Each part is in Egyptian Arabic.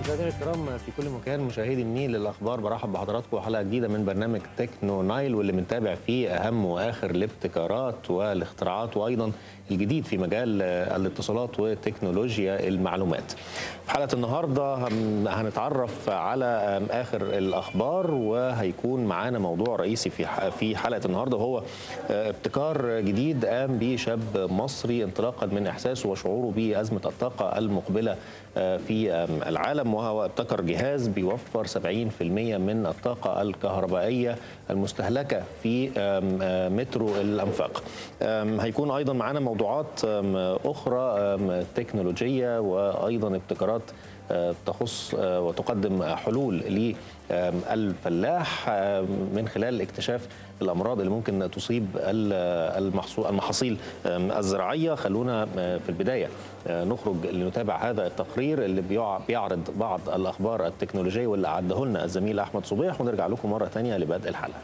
مشاهدينا الكرام في كل مكان مشاهدي النيل للاخبار برحب بحضراتكم حلقه جديده من برنامج تكنو نايل واللي بنتابع فيه اهم واخر الابتكارات والاختراعات وايضا الجديد في مجال الاتصالات وتكنولوجيا المعلومات. في حلقه النهارده هم- هنتعرف على اخر الاخبار وهيكون معانا موضوع رئيسي في ح- في حلقه النهارده وهو ابتكار جديد قام به شاب مصري انطلاقا من احساسه وشعوره بازمه الطاقه المقبله في العالم وهو ابتكر جهاز بيوفر 70% من الطاقه الكهربائيه المستهلكه في مترو الانفاق. هيكون ايضا معانا موضوعات اخرى تكنولوجيه وايضا ابتكارات تخص وتقدم حلول للفلاح من خلال اكتشاف الامراض اللي ممكن تصيب المحصول المحاصيل الزراعيه خلونا في البدايه نخرج لنتابع هذا التقرير اللي بيع- بيعرض بعض الاخبار التكنولوجيه واللي اعده لنا الزميل احمد صبيح ونرجع لكم مره ثانيه لبدء الحلقه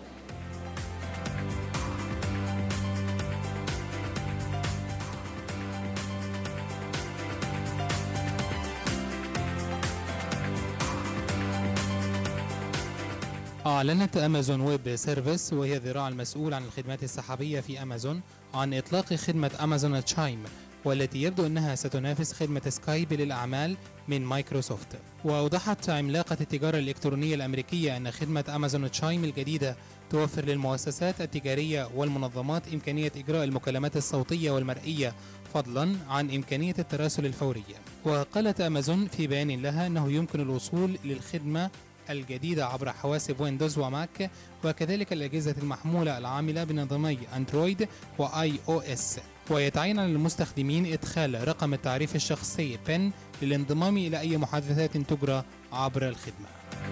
أعلنت أمازون ويب سيرفيس وهي الذراع المسؤول عن الخدمات السحابية في أمازون عن إطلاق خدمة أمازون تشايم والتي يبدو أنها ستنافس خدمة سكايب للأعمال من مايكروسوفت وأوضحت عملاقة التجارة الإلكترونية الأمريكية أن خدمة أمازون تشايم الجديدة توفر للمؤسسات التجارية والمنظمات إمكانية إجراء المكالمات الصوتية والمرئية فضلا عن إمكانية التراسل الفوري وقالت أمازون في بيان لها أنه يمكن الوصول للخدمة الجديدة عبر حواسب ويندوز وماك وكذلك الأجهزة المحمولة العاملة بنظامي أندرويد وآي أو إس ويتعين على المستخدمين إدخال رقم التعريف الشخصي بن للانضمام إلى أي محادثات تجرى عبر الخدمة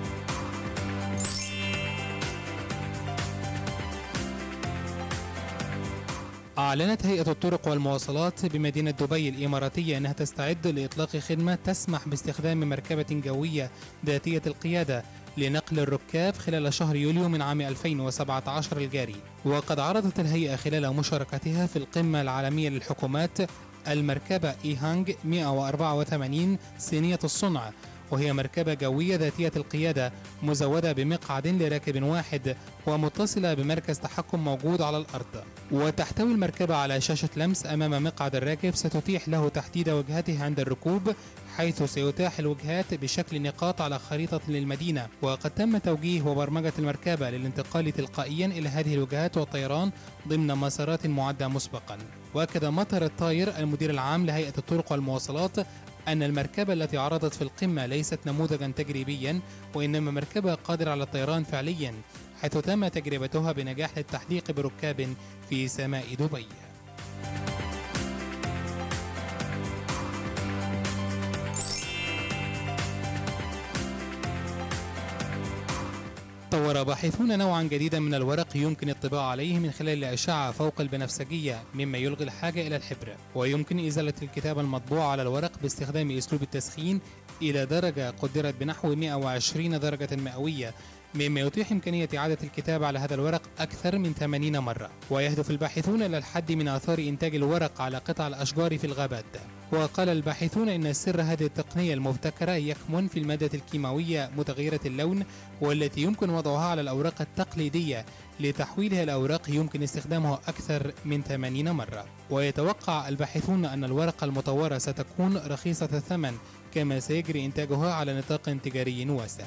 أعلنت هيئة الطرق والمواصلات بمدينة دبي الإماراتية أنها تستعد لإطلاق خدمة تسمح باستخدام مركبة جوية ذاتية القيادة لنقل الركاب خلال شهر يوليو من عام 2017 الجاري وقد عرضت الهيئة خلال مشاركتها في القمة العالمية للحكومات المركبة إيهانج 184 صينية الصنع وهي مركبة جوية ذاتية القيادة مزودة بمقعد لراكب واحد ومتصلة بمركز تحكم موجود على الأرض وتحتوي المركبة على شاشة لمس أمام مقعد الراكب ستتيح له تحديد وجهته عند الركوب حيث سيتاح الوجهات بشكل نقاط على خريطة للمدينة وقد تم توجيه وبرمجة المركبة للانتقال تلقائيا إلى هذه الوجهات والطيران ضمن مسارات معدة مسبقا وأكد مطر الطاير المدير العام لهيئة الطرق والمواصلات أن المركبة التي عرضت في القمة ليست نموذجا تجريبيا وإنما مركبة قادرة على الطيران فعليا حيث تم تجربتها بنجاح للتحليق بركاب في سماء دبي طور باحثون نوعا جديدا من الورق يمكن الطباعة عليه من خلال الأشعة فوق البنفسجية مما يلغي الحاجة إلى الحبر ويمكن إزالة الكتابة المطبوعة على الورق باستخدام أسلوب التسخين إلى درجة قدرت بنحو 120 درجة مئوية مما يتيح إمكانية إعادة الكتابة على هذا الورق أكثر من 80 مرة ويهدف الباحثون إلى الحد من آثار إنتاج الورق على قطع الأشجار في الغابات وقال الباحثون إن سر هذه التقنية المبتكرة يكمن في المادة الكيماوية متغيرة اللون والتي يمكن وضعها على الأوراق التقليدية لتحويلها إلى أوراق يمكن استخدامها أكثر من 80 مرة ويتوقع الباحثون أن الورقة المطورة ستكون رخيصة الثمن كما سيجري إنتاجها على نطاق تجاري واسع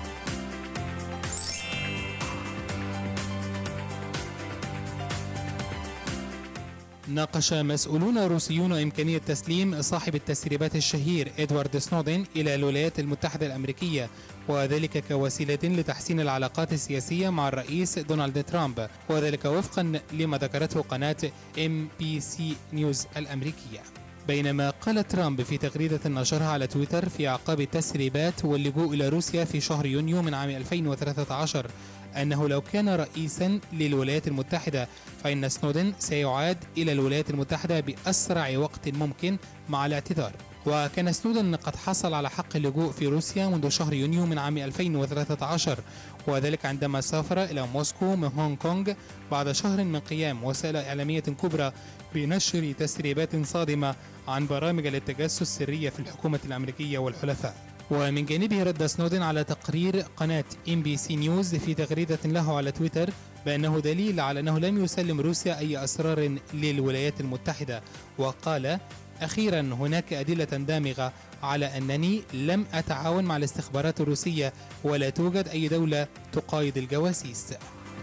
ناقش مسؤولون روسيون إمكانية تسليم صاحب التسريبات الشهير إدوارد سنودن إلى الولايات المتحدة الأمريكية وذلك كوسيلة لتحسين العلاقات السياسية مع الرئيس دونالد ترامب وذلك وفقا لما ذكرته قناة ام بي سي نيوز الأمريكية بينما قال ترامب في تغريدة نشرها على تويتر في أعقاب التسريبات واللجوء إلى روسيا في شهر يونيو من عام 2013 أنه لو كان رئيسا للولايات المتحدة فإن سنودن سيعاد إلى الولايات المتحدة بأسرع وقت ممكن مع الاعتذار وكان سنودن قد حصل على حق اللجوء في روسيا منذ شهر يونيو من عام 2013 وذلك عندما سافر إلى موسكو من هونغ كونغ بعد شهر من قيام وسائل إعلامية كبرى بنشر تسريبات صادمة عن برامج التجسس السرية في الحكومة الأمريكية والحلفاء ومن جانبه رد سنودن على تقرير قناة ام بي سي نيوز في تغريدة له على تويتر بأنه دليل على أنه لم يسلم روسيا أي أسرار للولايات المتحدة وقال أخيرا هناك أدلة دامغة على أنني لم أتعاون مع الاستخبارات الروسية ولا توجد أي دولة تقايد الجواسيس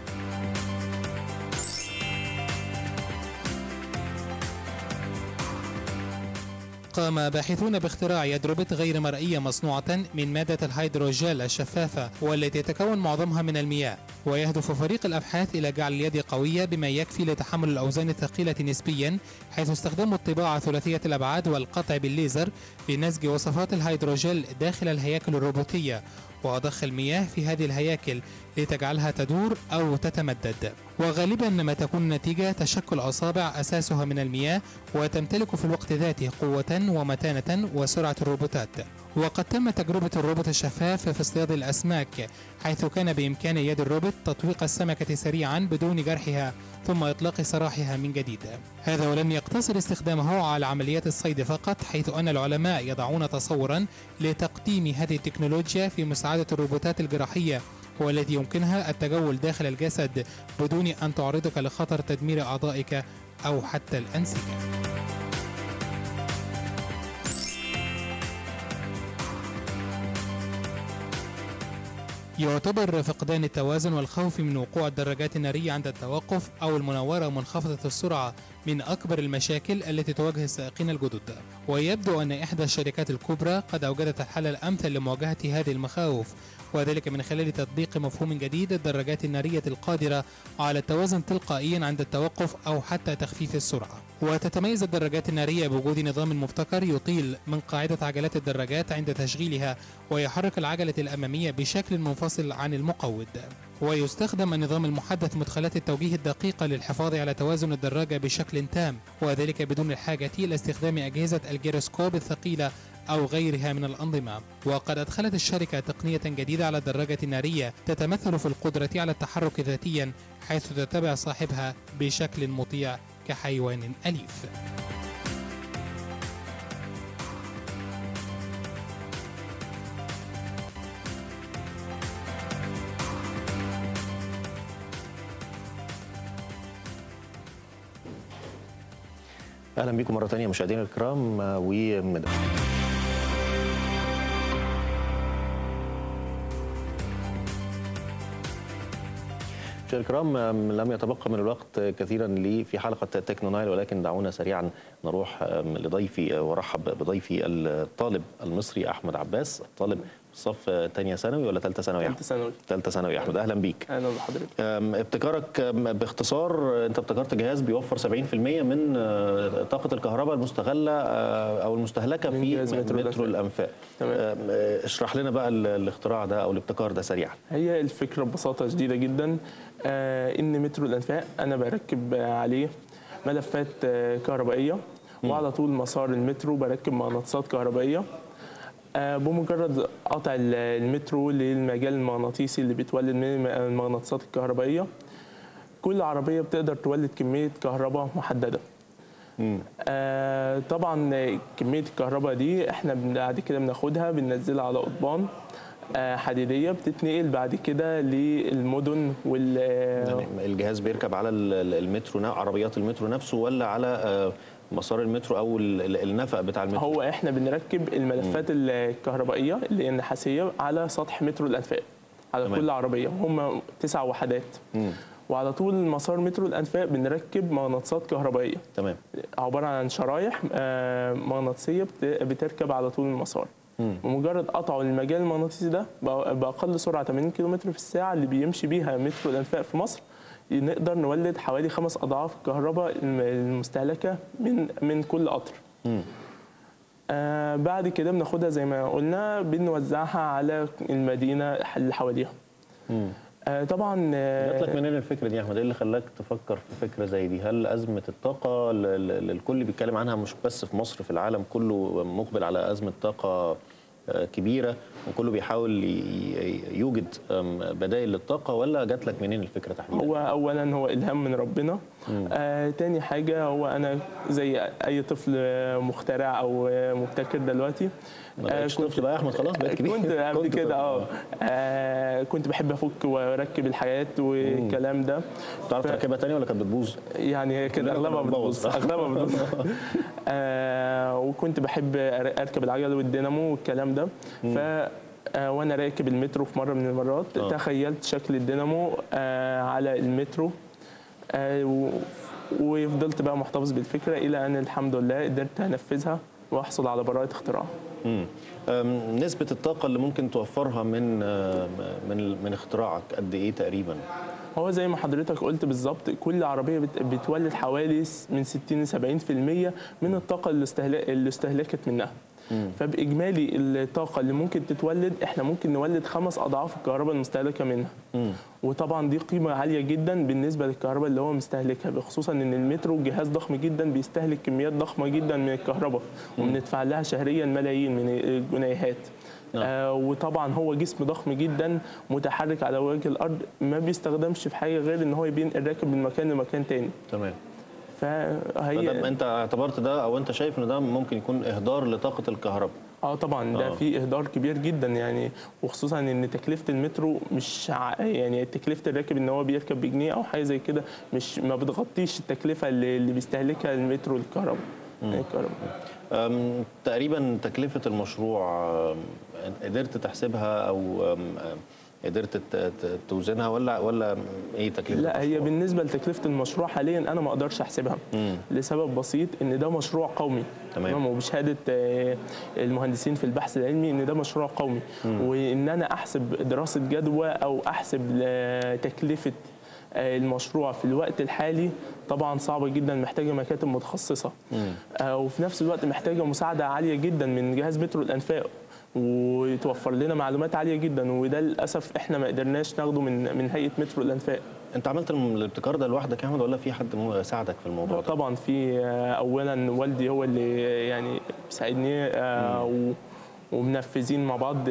قام باحثون باختراع يد روبوت غير مرئية مصنوعة من مادة الهيدروجيل الشفافة والتي يتكون معظمها من المياه ويهدف فريق الأبحاث إلى جعل اليد قوية بما يكفي لتحمل الأوزان الثقيلة نسبيا حيث استخدموا الطباعة ثلاثية الأبعاد والقطع بالليزر لنسج وصفات الهيدروجيل داخل الهياكل الروبوتية وضخ المياه في هذه الهياكل لتجعلها تدور أو تتمدد وغالبا ما تكون النتيجة تشكل أصابع أساسها من المياه وتمتلك في الوقت ذاته قوة ومتانة وسرعة الروبوتات وقد تم تجربة الروبوت الشفاف في اصطياد الأسماك حيث كان بإمكان يد الروبوت تطويق السمكة سريعا بدون جرحها ثم إطلاق سراحها من جديد هذا ولم يقتصر استخدامه على عمليات الصيد فقط حيث أن العلماء يضعون تصورا لتقديم هذه التكنولوجيا في مساعدة الروبوتات الجراحية والتي يمكنها التجول داخل الجسد بدون أن تعرضك لخطر تدمير أعضائك أو حتى الأنسجة يعتبر فقدان التوازن والخوف من وقوع الدراجات النارية عند التوقف أو المنورة منخفضة السرعة من أكبر المشاكل التي تواجه السائقين الجدد ويبدو أن إحدى الشركات الكبرى قد أوجدت الحل الأمثل لمواجهة هذه المخاوف وذلك من خلال تطبيق مفهوم جديد الدراجات النارية القادرة على التوازن تلقائيا عند التوقف أو حتى تخفيف السرعة وتتميز الدراجات النارية بوجود نظام مبتكر يطيل من قاعدة عجلات الدراجات عند تشغيلها ويحرك العجلة الأمامية بشكل منفصل عن المقود ويستخدم النظام المحدث مدخلات التوجيه الدقيقة للحفاظ على توازن الدراجة بشكل تام وذلك بدون الحاجة إلى استخدام أجهزة الجيروسكوب الثقيلة أو غيرها من الأنظمة وقد أدخلت الشركة تقنية جديدة على الدراجة النارية تتمثل في القدرة على التحرك ذاتيا حيث تتبع صاحبها بشكل مطيع كحيوان أليف اهلا بكم مره ثانيه مشاهدينا الكرام ومد... مشاهدينا الكرام لم يتبقى من الوقت كثيرا لي في حلقه تكنو نايل ولكن دعونا سريعا نروح لضيفي وارحب بضيفي الطالب المصري احمد عباس الطالب صف ثانيه ثانوي ولا ثالثه ثانوي ثالثه ثانوي ثالثه ثانوي يا احمد اهلا بيك اهلا بحضرتك ابتكارك باختصار انت ابتكرت جهاز بيوفر 70% من طاقه الكهرباء المستغله او المستهلكه في مترو, مترو الانفاق تمام اشرح لنا بقى الاختراع ده او الابتكار ده سريعا هي الفكره ببساطه شديده جدا ان مترو الانفاق انا بركب عليه ملفات كهربائيه وعلى طول مسار المترو بركب مغناطيسات كهربائيه بمجرد قطع المترو للمجال المغناطيسي اللي بيتولد من المغناطيسات الكهربائيه كل عربيه بتقدر تولد كميه كهرباء محدده آه طبعا كميه الكهرباء دي احنا بعد كده بناخدها بننزلها على قضبان آه حديديه بتتنقل بعد كده للمدن وال يعني الجهاز بيركب على المترو عربيات المترو نفسه ولا على آه مسار المترو او النفق بتاع المترو هو احنا بنركب الملفات الكهربائيه اللي هي النحاسيه على سطح مترو الانفاق على تمام. كل عربيه هم تسع وحدات مم. وعلى طول مسار مترو الانفاق بنركب مغناطيسات كهربائيه تمام عباره عن شرايح مغناطيسيه بتركب على طول المسار بمجرد قطعه المجال المغناطيسي ده باقل سرعه 80 كم في الساعه اللي بيمشي بيها مترو الانفاق في مصر نقدر نولد حوالي خمس اضعاف الكهرباء المستهلكه من من كل قطر. آه بعد كده بناخدها زي ما قلنا بنوزعها على المدينه اللي حواليها. آه طبعا جات لك منين الفكره دي يا احمد؟ ايه اللي خلاك تفكر في فكره زي دي؟ هل ازمه الطاقه الكل بيتكلم عنها مش بس في مصر في العالم كله مقبل على ازمه طاقه آه، كبيره وكله بيحاول ي- ي- يوجد آم، بدائل للطاقه ولا جات لك منين الفكره تحديدا؟ هو اولا هو الهام من ربنا آه تاني حاجه هو انا زي اي طفل مخترع او مبتكر دلوقتي ما بقتش طفل بقى يا احمد خلاص بقيت كبير كنت قبل كنت كده طفل. اه آه، كنت بحب افك واركب الحاجات والكلام ده تعرف ف- تركبها تاني ولا كانت بتبوظ؟ يعني هي كده لا، اغلبها بتبوظ. بتبوظ اغلبها بتبوظ آه وكنت بحب أر- اركب العجل والدينامو والكلام ده ف آه وانا راكب المترو في مره من المرات آه. تخيلت شكل الدينامو آه على المترو آه و- وفضلت بقى محتفظ بالفكره الى ان الحمد لله قدرت انفذها واحصل على براءه اختراع مم. أم، نسبة الطاقة اللي ممكن توفرها من آم، من من اختراعك قد ايه تقريبا؟ هو زي ما حضرتك قلت بالظبط كل عربيه بت- بتولد حوالي س- من 60 ل 70% من الطاقه اللي استهلا- اللي استهلكت منها فباجمالي الطاقه اللي ممكن تتولد احنا ممكن نولد خمس اضعاف الكهرباء المستهلكه منها وطبعا دي قيمه عاليه جدا بالنسبه للكهرباء اللي هو مستهلكها خصوصا ان المترو جهاز ضخم جدا بيستهلك كميات ضخمه جدا من الكهرباء وبندفع لها شهريا ملايين من الجنيهات نعم. آه وطبعا هو جسم ضخم جدا متحرك على وجه الارض ما بيستخدمش في حاجه غير ان هو بينقل راكب من مكان لمكان تاني تمام فهي فده انت اعتبرت ده او انت شايف ان ده ممكن يكون اهدار لطاقة الكهرباء اه طبعا ده آه. في اهدار كبير جدا يعني وخصوصا ان تكلفه المترو مش ع- يعني تكلفه الراكب ان هو بيركب بجنيه او حاجه زي كده مش ما بتغطيش التكلفه اللي, اللي بيستهلكها المترو الكهرباء الكهرباء أم، تقريبا تكلفة المشروع أم، قدرت تحسبها او أم، أم، قدرت ت- ت- توزنها ولا ولا ايه تكلفة لا هي المشروع؟ بالنسبه لتكلفه المشروع حاليا انا ما اقدرش احسبها مم. لسبب بسيط ان ده مشروع قومي تمام. وبشهاده آه، المهندسين في البحث العلمي ان ده مشروع قومي وان انا احسب دراسه جدوى او احسب آه، تكلفه آه، المشروع في الوقت الحالي طبعا صعبه جدا محتاجه مكاتب متخصصه آه، وفي نفس الوقت محتاجه مساعده عاليه جدا من جهاز مترو الانفاق ويتوفر لنا معلومات عاليه جدا وده للاسف احنا ما قدرناش ناخده من من هيئه مترو الانفاق انت عملت الم- الابتكار ده لوحدك يا احمد ولا في حد مو- ساعدك في الموضوع ده؟ طبعا في آه، اولا والدي هو اللي يعني بيساعدني آه، و- ومنفذين مع بعض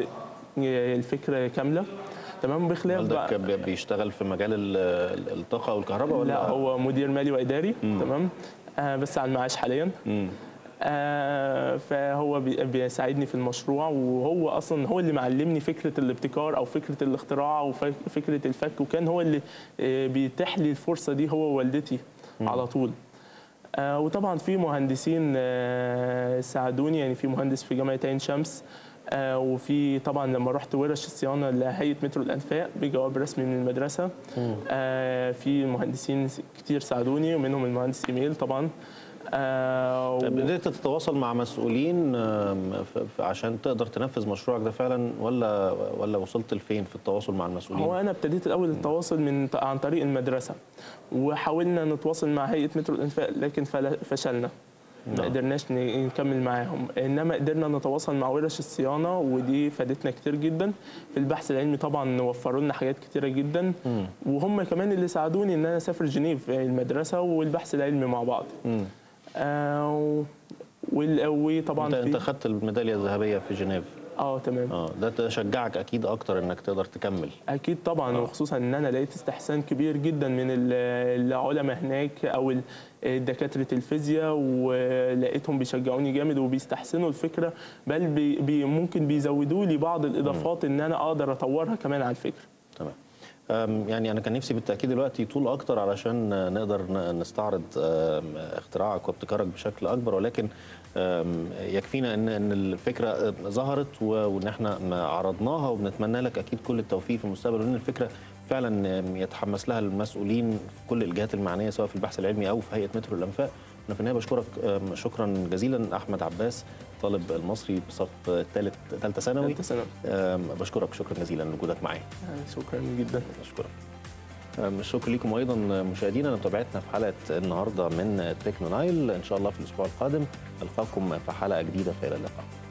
الفكره كامله تمام بخلاف والدك بقى بي- بيشتغل في مجال ال- ال- الطاقة والكهرباء ولا لا هو مدير مالي واداري تمام آه، بس على المعاش حاليا مم. آه، فهو بي- بيساعدني في المشروع وهو اصلا هو اللي معلمني فكره الابتكار او فكره الاختراع وفكره الفك وكان هو اللي آه، بيتيح لي الفرصه دي هو ووالدتي على طول آه، وطبعا في مهندسين آه، ساعدوني يعني في مهندس في جامعه عين شمس آه، وفي طبعا لما رحت ورش الصيانه لهيئه مترو الانفاق بجواب رسمي من المدرسه آه، في مهندسين كتير ساعدوني ومنهم المهندس ايميل طبعا آه، و- طيب قدرت تتواصل مع مسؤولين آم، ف- ف- عشان تقدر تنفذ مشروعك ده فعلا ولا ولا وصلت لفين في التواصل مع المسؤولين؟ هو انا ابتديت الاول التواصل من عن طريق المدرسه وحاولنا نتواصل مع هيئه مترو الانفاق لكن فل- فشلنا ما نعم. قدرناش ن- نكمل معاهم انما قدرنا نتواصل مع ورش الصيانه ودي فادتنا كتير جدا في البحث العلمي طبعا وفروا لنا حاجات كتيره جدا وهم كمان اللي ساعدوني ان انا اسافر جنيف المدرسه والبحث العلمي مع بعض مم. آه و- وال- وطبعا انت انت في خدت الميداليه الذهبيه في جنيف اه تمام اه ده تشجعك اكيد اكتر انك تقدر تكمل اكيد طبعا وخصوصا ان انا لقيت استحسان كبير جدا من ال- العلماء هناك او ال- دكاتره الفيزياء ولقيتهم بيشجعوني جامد وبيستحسنوا الفكره بل بي بي ممكن بيزودوا لي بعض الاضافات ان انا اقدر اطورها كمان على الفكره تمام أم، يعني انا كان نفسي بالتاكيد الوقت يطول اكتر علشان نقدر ن- نستعرض أم، اختراعك وابتكارك بشكل اكبر ولكن أم، يكفينا ان ان الفكره ظهرت و- وان احنا ما عرضناها وبنتمنى لك اكيد كل التوفيق في المستقبل وان الفكره فعلا أم، يتحمس لها المسؤولين في كل الجهات المعنيه سواء في البحث العلمي او في هيئه مترو الانفاق انا في النهايه بشكرك أم، شكرا جزيلا احمد عباس طالب المصري بصف ثالث ثالثه ثانوي ثالثة ثانوي. أم، بشكرك شكرا جزيلا لوجودك معايا شكرا جدا اشكرك أم، الشكر لكم ايضا مشاهدينا متابعتنا في حلقه النهارده من تكنو نايل ان شاء الله في الاسبوع القادم القاكم في حلقه جديده في الى اللقاء